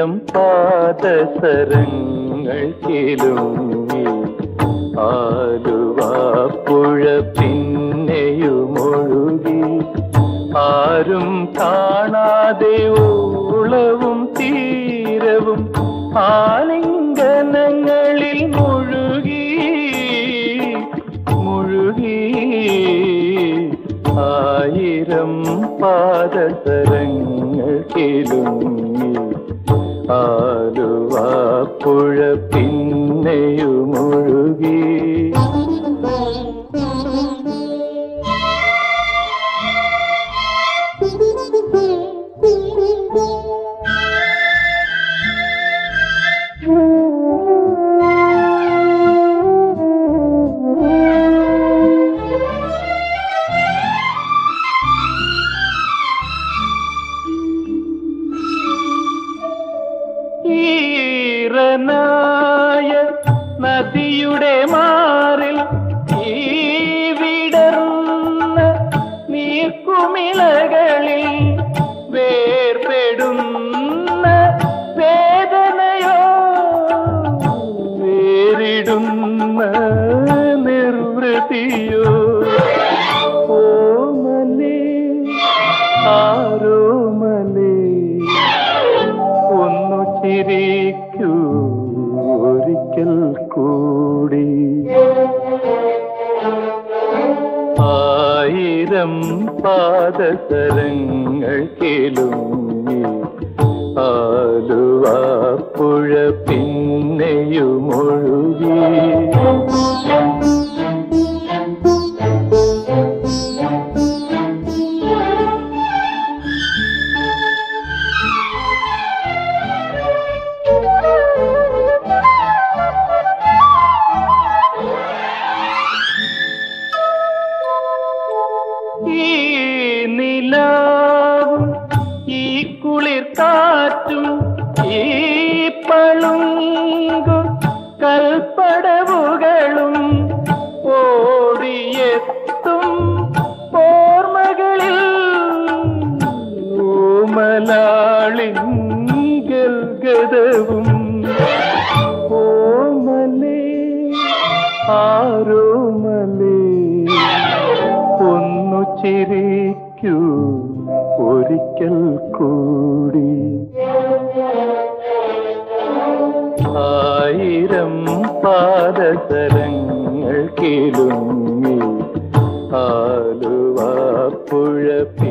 ആയിരം പാദസരങ്ങൾ കിലുങ്ങി ആലുവാപ്പുഴ പിന്നെയുമൊഴുകി ആരും കാണാതെ ഓളവും തീരവും ആലിംഗനങ്ങളിൽ മുഴുകി മുഴുകി ആയിരം പാദസരങ്ങൾ കിലുങ്ങി ആലുവാപ്പുഴ പിന്നെയുമൊഴുകി ഈറനായ നദിയുടെ മാറിൽ ഈ വിടർന്ന നീർക്കുമിളകളിൽ വേർപെടുന്ന വേദനയോ വേറിടുന്ന നിർവൃതിയോ ഓമലേ ആരോമലേ ഒന്നു ചിരിക്കൂ ഒരിക്കൽ കൂടി ആയിരം പാദസരങ്ങൾ കിലുങ്ങി ആലുവാപ്പുഴ പിന്നെയുമൊഴുകി ഈ നിലാവും ഈ കുളിർ കാറ്റും ഈ പളുങ്കും കൽപ്പടവുകളും ഓടിയെത്തും ഓർമ്മകളിൽ ഓമലാളിങ്കൽ ഗതവും ഓമലേ ആരോമലേ ഒന്നു ചിരിക്കൂ ഒരിക്കൽ കൂടി ആയിരം പാദസരങ്ങൾ കിലുങ്ങി ആലുവാപ്പുഴ പി